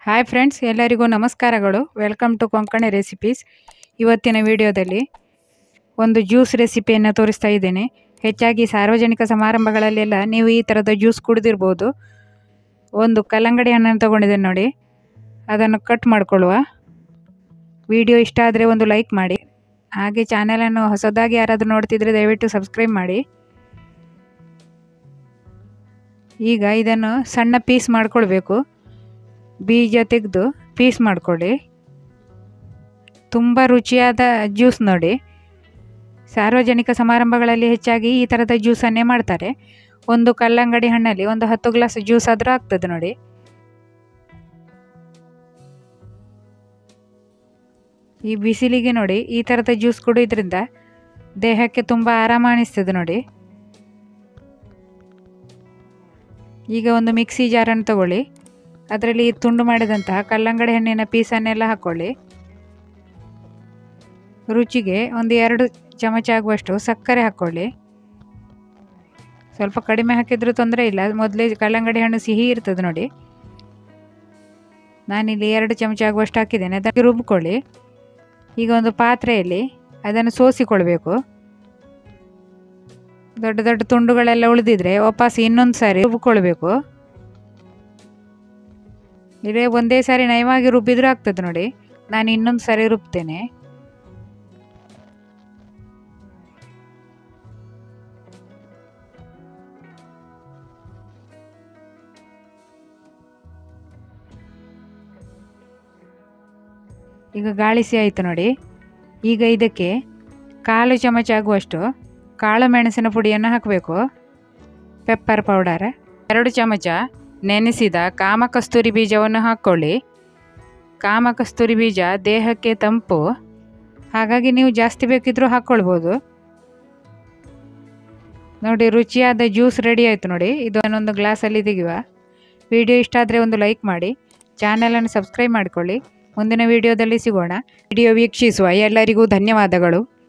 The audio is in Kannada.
ಹಾಯ್ ಫ್ರೆಂಡ್ಸ್ ಎಲ್ಲರಿಗೂ ನಮಸ್ಕಾರಗಳು ವೆಲ್ಕಮ್ ಟು ಕೊಂಕಣಿ ರೆಸಿಪೀಸ್ ಇವತ್ತಿನ ವಿಡಿಯೋದಲ್ಲಿ ಒಂದು ಜ್ಯೂಸ್ ರೆಸಿಪಿಯನ್ನು ತೋರಿಸ್ತಾ ಇದ್ದೇನೆ ಹೆಚ್ಚಾಗಿ ಸಾರ್ವಜನಿಕ ಸಮಾರಂಭಗಳಲ್ಲೆಲ್ಲ ನೀವು ಈ ಥರದ ಜ್ಯೂಸ್ ಕುಡಿದಿರ್ಬೋದು ಒಂದು ಕಲ್ಲಂಗಡಿ ಹಣ್ಣನ್ನು ತೊಗೊಂಡಿದ್ದೇನೆ ನೋಡಿ ಅದನ್ನು ಕಟ್ ಮಾಡ್ಕೊಳ್ಳುವ ವಿಡಿಯೋ ಇಷ್ಟ ಆದರೆ ಒಂದು ಲೈಕ್ ಮಾಡಿ ಹಾಗೆ ಚಾನಲನ್ನು ಹೊಸದಾಗಿ ಯಾರಾದರೂ ನೋಡ್ತಿದ್ರೆ ದಯವಿಟ್ಟು ಸಬ್ಸ್ಕ್ರೈಬ್ ಮಾಡಿ ಈಗ ಇದನ್ನು ಸಣ್ಣ ಪೀಸ್ ಮಾಡ್ಕೊಳ್ಬೇಕು ಬೀಜ ತೆಗೆದು ಪೀಸ್ ಮಾಡ್ಕೊಳ್ಳಿ ತುಂಬ ರುಚಿಯಾದ ಜ್ಯೂಸ್ ನೋಡಿ ಸಾರ್ವಜನಿಕ ಸಮಾರಂಭಗಳಲ್ಲಿ ಹೆಚ್ಚಾಗಿ ಈ ಥರದ ಜ್ಯೂಸನ್ನೇ ಮಾಡ್ತಾರೆ ಒಂದು ಕಲ್ಲಂಗಡಿ ಹಣ್ಣಲ್ಲಿ ಒಂದು ಹತ್ತು ಗ್ಲಾಸ್ ಜ್ಯೂಸ್ ಆದರೂ ಆಗ್ತದೆ ನೋಡಿ ಈ ಬಿಸಿಲಿಗೆ ನೋಡಿ ಈ ಥರದ ಜ್ಯೂಸ್ ಕುಡಿಯೋದ್ರಿಂದ ದೇಹಕ್ಕೆ ತುಂಬ ಆರಾಮ ಅನಿಸ್ತದೆ ನೋಡಿ ಈಗ ಒಂದು ಮಿಕ್ಸಿ ಜಾರನ್ನು ತಗೊಳ್ಳಿ ಅದರಲ್ಲಿ ತುಂಡು ಮಾಡಿದಂತಹ ಕಲ್ಲಂಗಡಿ ಹಣ್ಣಿನ ಪೀಸನ್ನೆಲ್ಲ ಹಾಕ್ಕೊಳ್ಳಿ ರುಚಿಗೆ ಒಂದು ಎರಡು ಚಮಚ ಆಗುವಷ್ಟು ಸಕ್ಕರೆ ಹಾಕ್ಕೊಳ್ಳಿ ಸ್ವಲ್ಪ ಕಡಿಮೆ ಹಾಕಿದ್ರೂ ತೊಂದರೆ ಇಲ್ಲ ಮೊದಲೇ ಕಲ್ಲಂಗಡಿ ಹಣ್ಣು ಸಿಹಿ ಇರ್ತದೆ ನೋಡಿ ನಾನಿಲ್ಲಿ ಎರಡು ಚಮಚ ಆಗುವಷ್ಟು ಹಾಕಿದ್ದೇನೆ ಅದಕ್ಕೆ ರುಬ್ಕೊಳ್ಳಿ ಈಗ ಒಂದು ಪಾತ್ರೆಯಲ್ಲಿ ಅದನ್ನು ಸೋಸಿಕೊಳ್ಬೇಕು ದೊಡ್ಡ ದೊಡ್ಡ ತುಂಡುಗಳೆಲ್ಲ ಉಳಿದಿದ್ರೆ ವಾಪಸ್ ಇನ್ನೊಂದು ಸಾರಿ ರುಬ್ಕೊಳ್ಬೇಕು ಇದೇ ಒಂದೇ ಸಾರಿ ನಯವಾಗಿ ರುಬ್ಬಿದ್ರೂ ಆಗ್ತದೆ ನೋಡಿ ನಾನು ಇನ್ನೊಂದು ಸಾರಿ ರುಬ್ತೇನೆ ಈಗ ಗಾಳಿಸಿ ಆಯಿತು ನೋಡಿ ಈಗ ಇದಕ್ಕೆ ಕಾಲು ಚಮಚ ಆಗುವಷ್ಟು ಕಾಳು ಮೆಣಸಿನ ಪುಡಿಯನ್ನು ಹಾಕಬೇಕು ಪೆಪ್ಪರ್ ಪೌಡರ್ ಎರಡು ಚಮಚ ನೆನೆಸಿದ ಕಾಮ ಕಸ್ತೂರಿ ಬೀಜವನ್ನು ಹಾಕ್ಕೊಳ್ಳಿ ಕಾಮ ಕಸ್ತೂರಿ ಬೀಜ ದೇಹಕ್ಕೆ ತಂಪು ಹಾಗಾಗಿ ನೀವು ಜಾಸ್ತಿ ಬೇಕಿದ್ರೂ ಹಾಕ್ಕೊಳ್ಬೋದು ನೋಡಿ ರುಚಿಯಾದ ಜ್ಯೂಸ್ ರೆಡಿ ಆಯಿತು ನೋಡಿ ಇದು ಒಂದೊಂದು ಗ್ಲಾಸಲ್ಲಿ ತೆಗೆಯುವ ವಿಡಿಯೋ ಇಷ್ಟ ಆದರೆ ಒಂದು ಲೈಕ್ ಮಾಡಿ ಚಾನಲನ್ನು ಸಬ್ಸ್ಕ್ರೈಬ್ ಮಾಡಿಕೊಳ್ಳಿ ಮುಂದಿನ ವಿಡಿಯೋದಲ್ಲಿ ಸಿಗೋಣ ವಿಡಿಯೋ ವೀಕ್ಷಿಸುವ ಎಲ್ಲರಿಗೂ ಧನ್ಯವಾದಗಳು